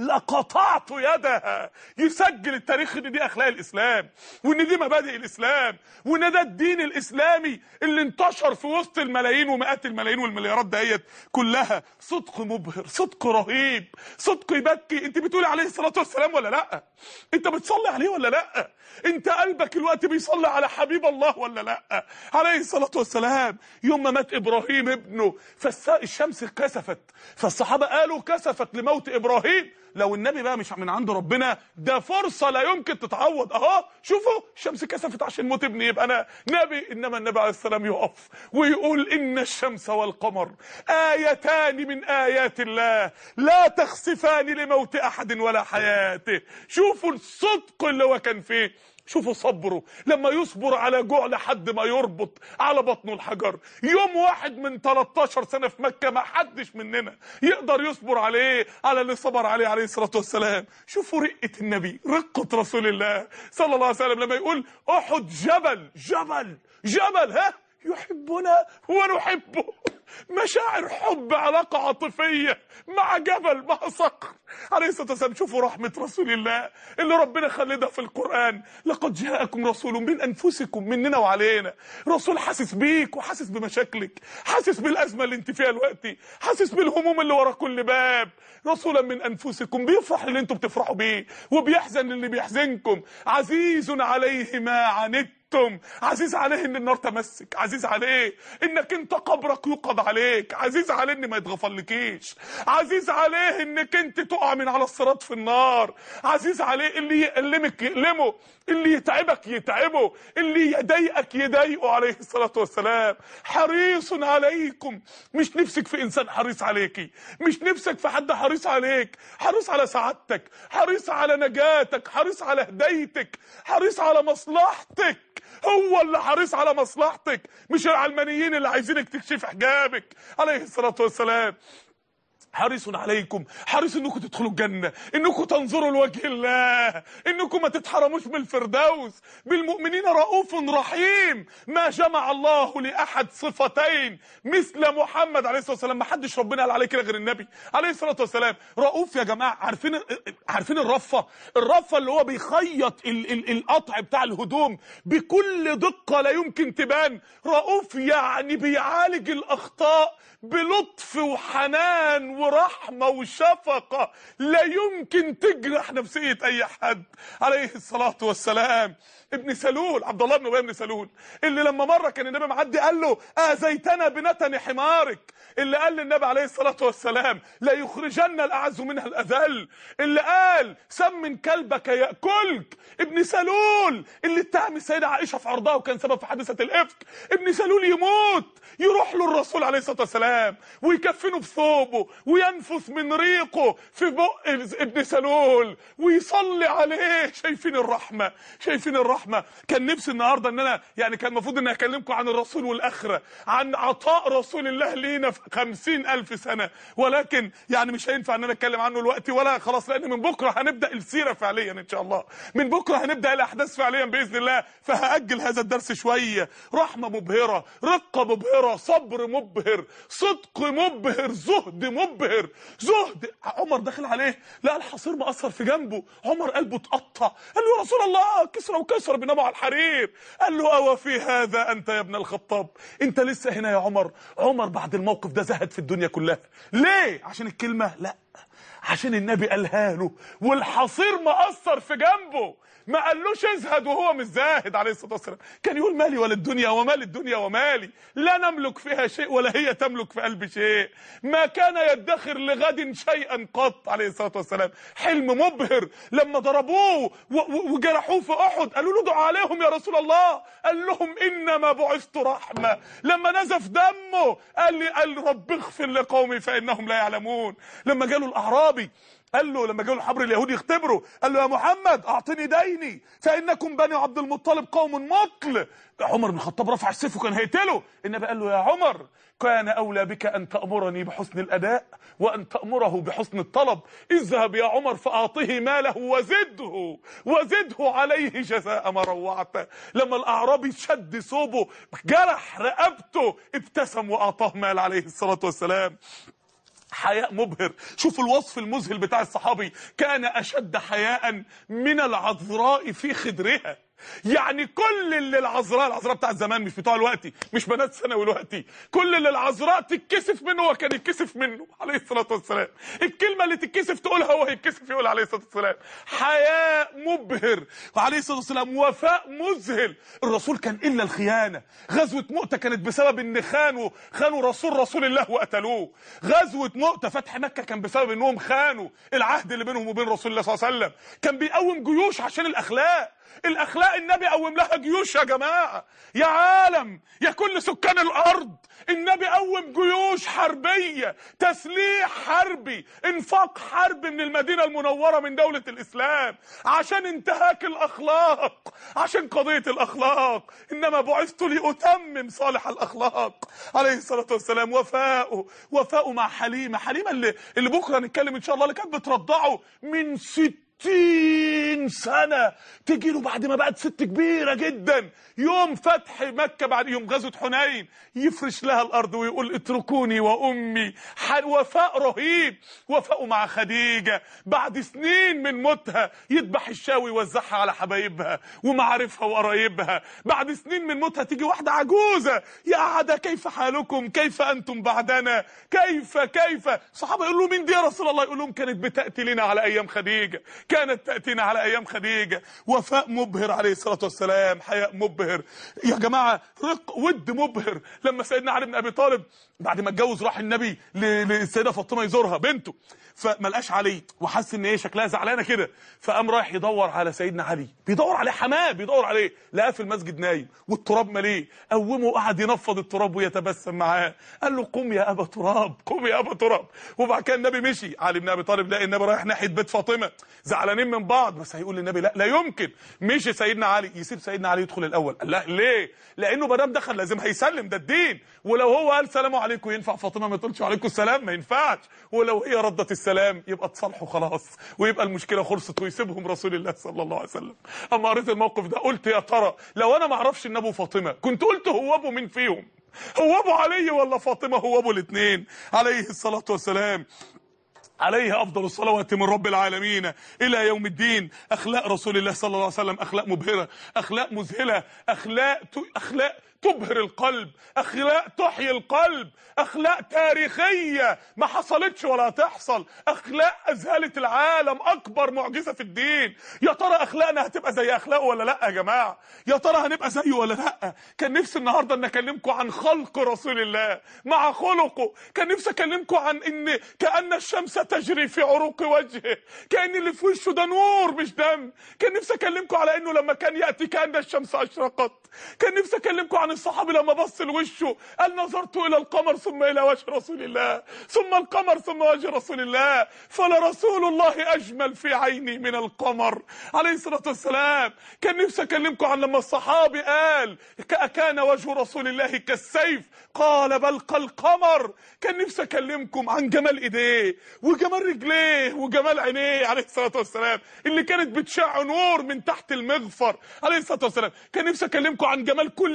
لقطعت يدها يسجل التاريخ ان دي اخلاق الاسلام وان دي مبادئ الاسلام وان ده الدين الاسلامي اللي انتشر في وسط الملايين ومئات الملايين والمليارات ديت كلها صدق مبهر صدق رهيب صدق يبكي انت بتقولي عليه الصلاه والسلام ولا لا انت بتصلي عليه ولا لا انت قلبك الوقت بيصلي على حبيب الله ولا لا عليه الصلاه والسلام يوم ما مات ابراهيم ابنه فالشمس كسفت فالصحابه قالوا كسفت لموت ابراهيم لو النبي بقى مش من عند ربنا ده فرصة لا يمكن تتعوض اهو شوفوا الشمس كسفت عشان موت ابني يبقى انا نبي انما النبي عليه السلام يقف ويقول ان الشمس والقمر آيتان من آيات الله لا تخسفان لموت احد ولا حياته شوفوا الصدق اللي هو كان فيه شوفوا صبره لما يصبر على جوع لحد ما يربط على بطنه الحجر يوم واحد من 13 سنة في مكة ما حدش مننا يقدر يصبر عليه على اللي صبر عليه عليه الصلاة والسلام شوفوا رقة النبي رقة رسول الله صلى الله عليه وسلم لما يقول أحد جبل جبل جبل ها يحبنا ونحبه مشاعر حب علاقة عاطفية مع جبل مع صقر عليه الصلاة والسلام شوفوا رحمة رسول الله اللي ربنا خلدها في القرآن لقد جاءكم رسول من أنفسكم مننا وعلينا رسول حاسس بيك وحاسس بمشاكلك حاسس بالأزمة اللي انت فيها دلوقتي حاسس بالهموم اللي ورا كل باب رسولا من أنفسكم بيفرح اللي انتم بتفرحوا بيه وبيحزن اللي بيحزنكم عزيز عليه ما عنتم انتم عزيز عليه ان النار تمسك عزيز عليه انك انت قبرك يوقظ عليك عزيز عليه ان ما يتغفرلكيش عزيز عليه انك انت تقع من على الصراط في النار عزيز عليه اللي يألمك يألمه اللي يتعبك يتعبه اللي يضايقك يضايقه عليه الصلاة والسلام حريص عليكم مش نفسك في انسان حريص عليكي مش نفسك في حد حريص عليك حريص على سعادتك حريص على نجاتك حريص على هدايتك حريص على مصلحتك هو اللي حريص على مصلحتك مش العلمانيين اللي عايزينك تكشف حجابك عليه الصلاة والسلام حريص عليكم حريص انكم تدخلوا الجنة انكم تنظروا لوجه الله انكم ما تتحرموش من الفردوس بالمؤمنين رؤوف رحيم ما جمع الله لأحد صفتين مثل محمد عليه الصلاة والسلام ما حدش ربنا قال عليه كده غير النبي عليه الصلاة والسلام رؤوف يا جماعة عارفين عارفين الرفة الرفة اللي هو بيخيط ال ال القطع بتاع الهدوم بكل دقة لا يمكن تبان رؤوف يعني بيعالج الأخطاء بلطف وحنان ورحمة وشفقة لا يمكن تجرح نفسية أي حد عليه الصلاة والسلام ابن سلول عبد الله بن ابي بن سلول اللي لما مره كان النبي معدي قال له اذيتنا بنتن حمارك اللي قال للنبي عليه الصلاه والسلام لا يخرجن الاعز منها الاذل اللي قال سمن كلبك ياكلك ابن سلول اللي اتهم السيده عائشه في عرضها وكان سبب في حادثه الافك ابن سلول يموت يروح له الرسول عليه الصلاه والسلام ويكفنه بثوبه وينفث من ريقه في بق ابن سلول ويصلي عليه شايفين الرحمه شايفين الرحمه كان نفسي النهارده ان انا يعني كان المفروض اني اكلمكم عن الرسول والاخره عن عطاء رسول الله لينا في خمسين الف سنه ولكن يعني مش هينفع ان انا اتكلم عنه دلوقتي ولا خلاص لان من بكره هنبدا السيره فعليا ان شاء الله من بكره هنبدا الاحداث فعليا باذن الله فهاجل هذا الدرس شويه رحمه مبهره رقه مبهره صبر مبهر صدق مبهر زهد مبهر زهد عمر داخل عليه لقى الحصير مأثر في جنبه عمر قلبه اتقطع قال له يا رسول الله كسرى وكسرى بنبع على الحرير قال له أو في هذا أنت يا ابن الخطاب أنت لسه هنا يا عمر عمر بعد الموقف ده زهد في الدنيا كلها ليه عشان الكلمة لا عشان النبي قالها له والحصير مأثر في جنبه ما قالوش ازهد وهو مش زاهد عليه الصلاه والسلام كان يقول مالي ولا الدنيا ومال الدنيا ومالي لا نملك فيها شيء ولا هي تملك في قلبي شيء ما كان يدخر لغد شيئا قط عليه الصلاه والسلام حلم مبهر لما ضربوه و- و- وجرحوه في احد قالوا له دعوا عليهم يا رسول الله قال لهم انما بعثت رحمه لما نزف دمه قال لي قال رب اغفر لقومي فانهم لا يعلمون لما جاله الاعرابي قال له لما جاله الحبر اليهودي يختبره قال له يا محمد اعطني ديني فانكم بني عبد المطلب قوم مطل عمر بن الخطاب رفع السيف وكان هيقتله النبي قال له يا عمر كان اولى بك ان تامرني بحسن الاداء وان تامره بحسن الطلب اذهب يا عمر فاعطه ماله وزده وزده عليه جزاء ما روعته لما الاعرابي شد ثوبه جرح رقبته ابتسم واعطاه مال عليه الصلاه والسلام حياء مبهر شوف الوصف المذهل بتاع الصحابي كان اشد حياء من العذراء في خدرها يعني كل اللي العذراء العذراء بتاع زمان مش بتوع الوقتي مش بنات ثانوي الوقتي كل اللي العذراء تتكسف منه هو كان يتكسف منه عليه الصلاه والسلام الكلمه اللي تتكسف تقولها هو يتكسف يقول عليه الصلاه والسلام حياء مبهر وعليه الصلاه والسلام وفاء مذهل الرسول كان الا الخيانه غزوه مؤتة كانت بسبب ان خانوا خانوا رسول رسول الله وقتلوه غزوه مؤتة فتح مكه كان بسبب انهم خانوا العهد اللي بينهم وبين رسول الله صلى الله عليه وسلم كان بيقوم جيوش عشان الاخلاق الاخلاق النبي قوم لها جيوش يا جماعه يا عالم يا كل سكان الارض النبي قوم جيوش حربيه تسليح حربي انفاق حربي من المدينه المنوره من دوله الاسلام عشان انتهاك الاخلاق عشان قضيه الاخلاق انما بعثت لاتمم صالح الاخلاق عليه الصلاه والسلام وفاءه وفاءه مع حليمه حليمه اللي اللي بكره نتكلم ان شاء الله اللي كانت بترضعه من ست ستين سنة تجي له بعد ما بقت ست كبيرة جدا يوم فتح مكة بعد يوم غزوة حنين يفرش لها الأرض ويقول اتركوني وأمي ح- وفاء رهيب وفاء مع خديجة بعد سنين من موتها يذبح الشاوي يوزعها على حبايبها ومعارفها وقرايبها بعد سنين من موتها تيجي واحدة عجوزة يا عدا كيف حالكم كيف أنتم بعدنا كيف كيف صحابة يقولوا مين دي يا رسول الله يقول لهم كانت بتأتي لنا على أيام خديجة كانت تأتينا على أيام خديجة وفاء مبهر عليه الصلاة والسلام حياء مبهر يا جماعة رق ود مبهر لما سيدنا علي بن أبي طالب بعد ما اتجوز راح النبي ل- للسيدة فاطمة يزورها بنته فما لقاش علي وحس ان هي شكلها زعلانه كده فقام رايح يدور على سيدنا علي بيدور عليه حماه بيدور عليه لقاه في المسجد نايم والتراب مليه قومه وقعد ينفض التراب ويتبسم معاه قال له قم يا ابا تراب قم يا ابا تراب وبعد كده النبي مشي علي بن ابي طالب لقى النبي رايح ناحيه بيت فاطمه زعلانين من بعض بس هيقول للنبي لا لا يمكن مشي سيدنا علي يسيب سيدنا علي يدخل الاول قال لا ليه لانه ما دام دخل لازم هيسلم ده الدين ولو هو قال سلام عليكم ينفع فاطمه ما تقولش عليكم السلام ما ينفعش ولو هي ردت السلام يبقى تصالحوا خلاص ويبقى المشكله خلصت ويسيبهم رسول الله صلى الله عليه وسلم اما قريت الموقف ده قلت يا ترى لو انا ما اعرفش ان ابو فاطمه كنت قلت هو ابو مين فيهم هو ابو علي ولا فاطمه هو ابو الاثنين عليه الصلاه والسلام عليه افضل الصلوات من رب العالمين الى يوم الدين اخلاق رسول الله صلى الله عليه وسلم اخلاق مبهره اخلاق مذهله اخلاق ت... اخلاق تبهر القلب اخلاق تحيي القلب اخلاق تاريخيه ما حصلتش ولا هتحصل اخلاق اذهلت العالم اكبر معجزه في الدين يا ترى اخلاقنا هتبقى زي اخلاقه ولا لا يا جماعه يا ترى هنبقى زيه ولا لا كان نفسي النهارده ان اكلمكم عن خلق رسول الله مع خلقه كان نفسي اكلمكم عن ان كان الشمس تجري في عروق وجهه كان اللي في وشه ده نور مش دم كان نفسي اكلمكم على انه لما كان ياتي كان الشمس اشرقت كان نفسي اكلمكم عن الصحابي لما بص لوشه قال نظرت الى القمر ثم الى وجه رسول الله ثم القمر ثم وجه رسول الله فلرسول الله اجمل في عيني من القمر عليه الصلاه والسلام كان نفسي اكلمكم عن لما الصحابي قال ك- كان وجه رسول الله كالسيف قال بل كالقمر كان نفسي اكلمكم عن جمال ايديه وجمال رجليه وجمال عينيه عليه الصلاه والسلام اللي كانت بتشع نور من تحت المغفر عليه الصلاه والسلام كان نفسي اكلمكم عن جمال كل ملمح من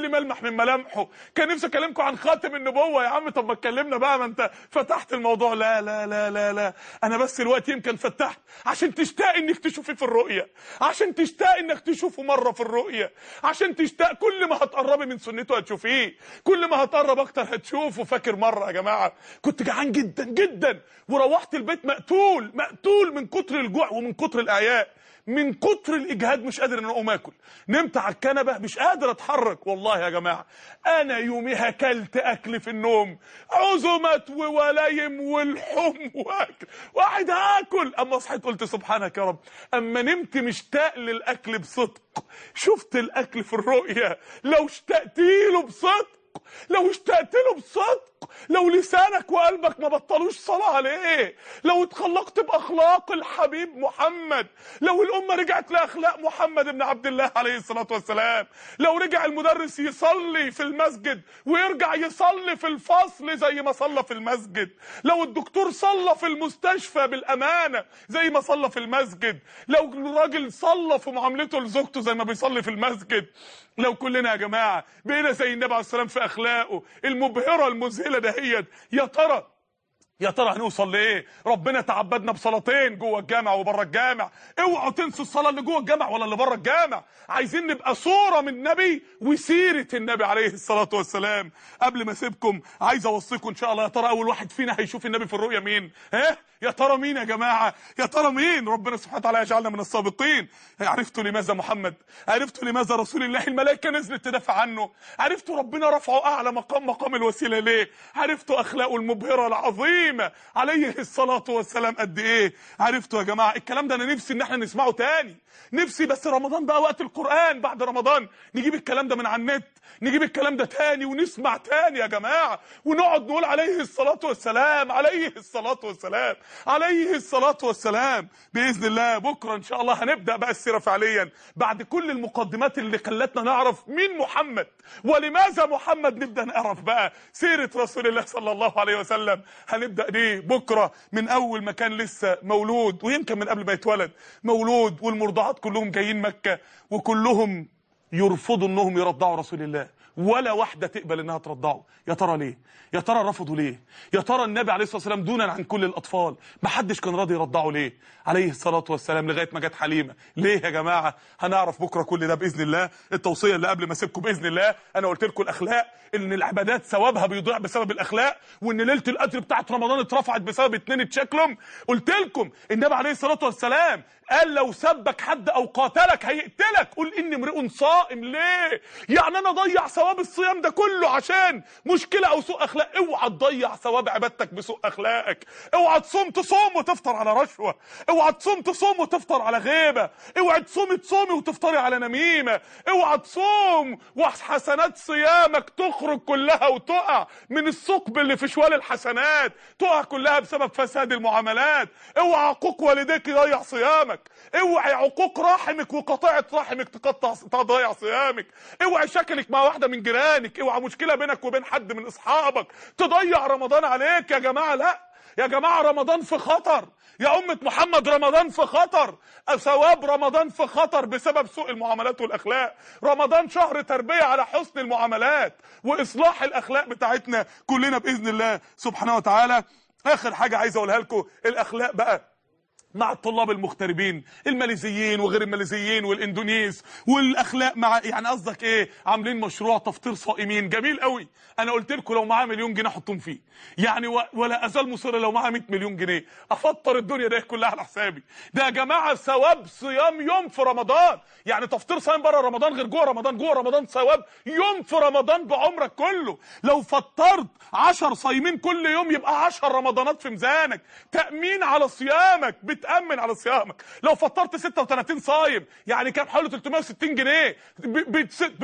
من ملامحه كان نفسي اكلمكم عن خاتم النبوه يا عم طب ما اتكلمنا بقى ما انت فتحت الموضوع لا لا لا لا لا انا بس الوقت يمكن فتحت عشان تشتاق انك تشوفيه في الرؤيه عشان تشتاق انك تشوفه مره في الرؤيه عشان تشتاق كل ما هتقربي من سنته هتشوفيه كل ما هتقرب اكتر هتشوفه فاكر مره يا جماعه كنت جعان جدا جدا وروحت البيت مقتول مقتول من كتر الجوع ومن كتر الاعياء من كتر الاجهاد مش قادر ان أنا اقوم اكل نمت على الكنبه مش قادر اتحرك والله يا جماعه انا يوميها اكلت اكل في النوم عزومات وولايم والحم واكل واحد هاكل اما صحيت قلت سبحانك يا رب اما نمت مشتاق للاكل بصدق شفت الاكل في الرؤيه لو اشتقت له بصدق لو اشتقت له بصدق لو لسانك وقلبك ما بطلوش صلاة عليه لو اتخلقت بأخلاق الحبيب محمد لو الأمة رجعت لأخلاق محمد بن عبد الله عليه الصلاة والسلام لو رجع المدرس يصلي في المسجد ويرجع يصلي في الفصل زي ما صلى في المسجد لو الدكتور صلى في المستشفى بالأمانة زي ما صلى في المسجد لو الراجل صلى في معاملته لزوجته زي ما بيصلي في المسجد لو كلنا يا جماعة بقينا زي النبي عليه السلام في أخلاقه المبهرة المذهلة دهيت يا ترى يا ترى هنوصل لايه ربنا تعبدنا بصلاتين جوه الجامع وبره الجامع اوعوا تنسوا الصلاه اللي جوه الجامع ولا اللي بره الجامع عايزين نبقى صوره من النبي وسيره النبي عليه الصلاه والسلام قبل ما اسيبكم عايز اوصيكم ان شاء الله يا ترى اول واحد فينا هيشوف النبي في الرؤيا مين ها يا ترى مين يا جماعه يا ترى مين ربنا سبحانه وتعالى يجعلنا من السابقين عرفتوا لماذا محمد عرفتوا لماذا رسول الله الملائكه نزلت تدافع عنه عرفتوا ربنا رفعه اعلى مقام مقام الوسيله ليه عرفتوا اخلاقه المبهره العظيمه عليه الصلاه والسلام قد ايه عرفتوا يا جماعه الكلام ده انا نفسي ان احنا نسمعه تاني نفسي بس رمضان بقى وقت القران بعد رمضان نجيب الكلام ده من على النت نجيب الكلام ده تاني ونسمع تاني يا جماعه ونقعد نقول عليه الصلاه والسلام عليه الصلاه والسلام عليه الصلاه والسلام باذن الله بكره ان شاء الله هنبدا بقى السيره فعليا بعد كل المقدمات اللي خلتنا نعرف مين محمد ولماذا محمد نبدا نعرف بقى سيره رسول الله صلى الله عليه وسلم هنبدا ليه بكره من اول ما كان لسه مولود ويمكن من قبل ما يتولد مولود والمرضعات كلهم جايين مكه وكلهم يرفضوا انهم يرضعوا رسول الله ولا واحده تقبل انها ترضعه يا ترى ليه يا ترى رفضوا ليه يا ترى النبي عليه الصلاه والسلام دونا عن كل الاطفال ما حدش كان راضي يرضعه ليه عليه الصلاه والسلام لغايه ما جت حليمه ليه يا جماعه هنعرف بكره كل ده باذن الله التوصيه اللي قبل ما اسيبكم باذن الله انا قلت لكم الاخلاق ان العبادات ثوابها بيضيع بسبب الاخلاق وان ليله القدر بتاعت رمضان اترفعت بسبب اتنين اتشكلهم قلت لكم النبي عليه الصلاه والسلام قال لو سبك حد او قاتلك هيقتلك قول اني امرئ صائم ليه يعني انا اضيع ثواب الصيام ده كله عشان مشكله او سوء اخلاق اوعى تضيع ثواب عبادتك بسوء اخلاقك اوعى تصوم تصوم وتفطر على رشوه اوعى تصوم تصوم وتفطر على غيبه اوعى تصومي تصومي وتفطري على نميمه اوعى تصوم وحسنات صيامك تخرج كلها وتقع من الثقب اللي في شوال الحسنات تقع كلها بسبب فساد المعاملات اوعى عقوق والديك يضيع صيامك اوعي عقوق رحمك وقطيعه رحمك تقطع تضيع صيامك اوعي شكلك مع واحده من جيرانك اوعى مشكله بينك وبين حد من اصحابك تضيع رمضان عليك يا جماعه لا يا جماعه رمضان في خطر يا أمة محمد رمضان في خطر ثواب رمضان في خطر بسبب سوء المعاملات والأخلاق رمضان شهر تربية على حسن المعاملات وإصلاح الأخلاق بتاعتنا كلنا بإذن الله سبحانه وتعالى آخر حاجة عايز أقولها لكم الأخلاق بقى مع الطلاب المغتربين الماليزيين وغير الماليزيين والاندونيس والاخلاق مع يعني قصدك ايه عاملين مشروع تفطير صائمين جميل قوي انا قلت لكم لو معاه مليون جنيه احطهم فيه يعني و... ولا ازال مصر لو معاه 100 مليون جنيه افطر الدنيا دي كلها على حسابي ده يا جماعه ثواب صيام يوم في رمضان يعني تفطير صايم بره رمضان غير جوه رمضان جوه رمضان ثواب يوم في رمضان بعمرك كله لو فطرت 10 صايمين كل يوم يبقى 10 رمضانات في ميزانك تامين على صيامك بتامن على صيامك لو فطرت 36 صايم يعني كام حوالي 360 جنيه ب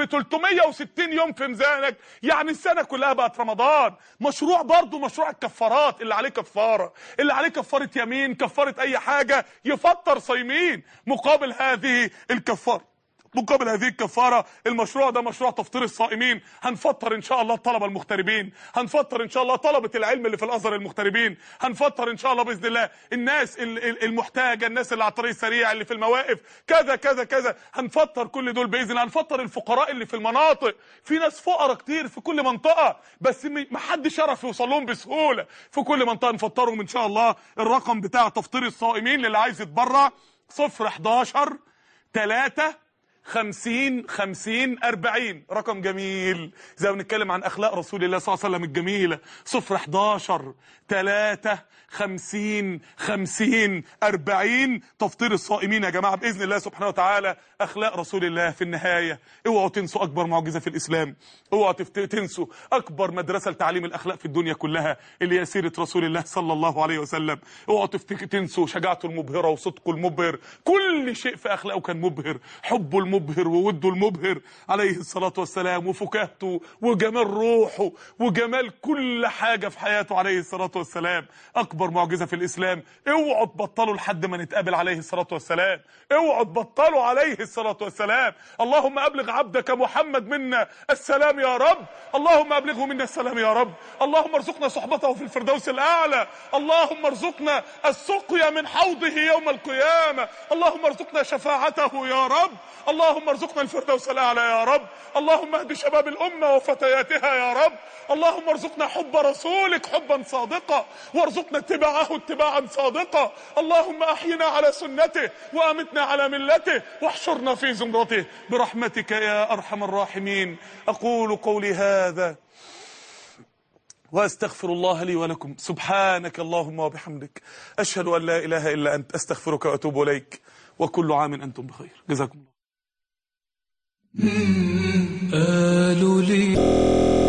360 يوم في ميزانك يعني السنه كلها بقت رمضان مشروع برضه مشروع الكفارات اللي عليه كفاره اللي عليه كفاره يمين كفاره اي حاجه يفطر صايمين مقابل هذه الكفاره مقابل هذه الكفاره المشروع ده مشروع تفطير الصائمين هنفطر ان شاء الله الطلبه المغتربين هنفطر ان شاء الله طلبه العلم اللي في الازهر المغتربين هنفطر ان شاء الله باذن الله الناس ال- ال- المحتاجه الناس اللي على الطريق السريع اللي في المواقف كذا كذا كذا هنفطر كل دول باذن الله هنفطر الفقراء اللي في المناطق في ناس فقراء كتير في كل منطقه بس م- محدش يعرف يوصل لهم بسهوله في كل منطقه نفطرهم ان شاء الله الرقم بتاع تفطير الصائمين للي عايز يتبرع 0 11 3 50 50 40 رقم جميل زي ما بنتكلم عن اخلاق رسول الله صلى الله عليه وسلم الجميله 0 11 3 50 50 40 تفطير الصائمين يا جماعه باذن الله سبحانه وتعالى اخلاق رسول الله في النهايه اوعوا تنسوا اكبر معجزه في الاسلام اوعوا تفت- تنسوا اكبر مدرسه لتعليم الاخلاق في الدنيا كلها اللي هي سيره رسول الله صلى الله عليه وسلم اوعوا تفتك تنسوا شجاعته المبهره وصدقه المبهر كل شيء في اخلاقه كان مبهر حبه المبهر ووده المبهر عليه الصلاه والسلام وفكاهته وجمال روحه وجمال كل حاجه في حياته عليه الصلاه والسلام اكبر معجزه في الاسلام اوعوا تبطلوا لحد ما نتقابل عليه الصلاه والسلام اوعوا تبطلوا عليه الصلاه والسلام اللهم ابلغ عبدك محمد منا السلام يا رب اللهم ابلغه منا السلام يا رب اللهم ارزقنا صحبته في الفردوس الاعلى اللهم ارزقنا السقيا من حوضه يوم القيامه اللهم ارزقنا شفاعته يا رب اللهم ارزقنا الفردوس الاعلى يا رب اللهم اهد شباب الامه وفتياتها يا رب اللهم ارزقنا حب رسولك حبا صادقا وارزقنا اتباعه اتباعا صادقا اللهم احينا على سنته وامتنا على ملته واحشرنا في زمرته برحمتك يا ارحم الراحمين اقول قولي هذا واستغفر الله لي ولكم سبحانك اللهم وبحمدك اشهد ان لا اله الا انت استغفرك واتوب اليك وكل عام انتم بخير جزاكم الله قالوا لي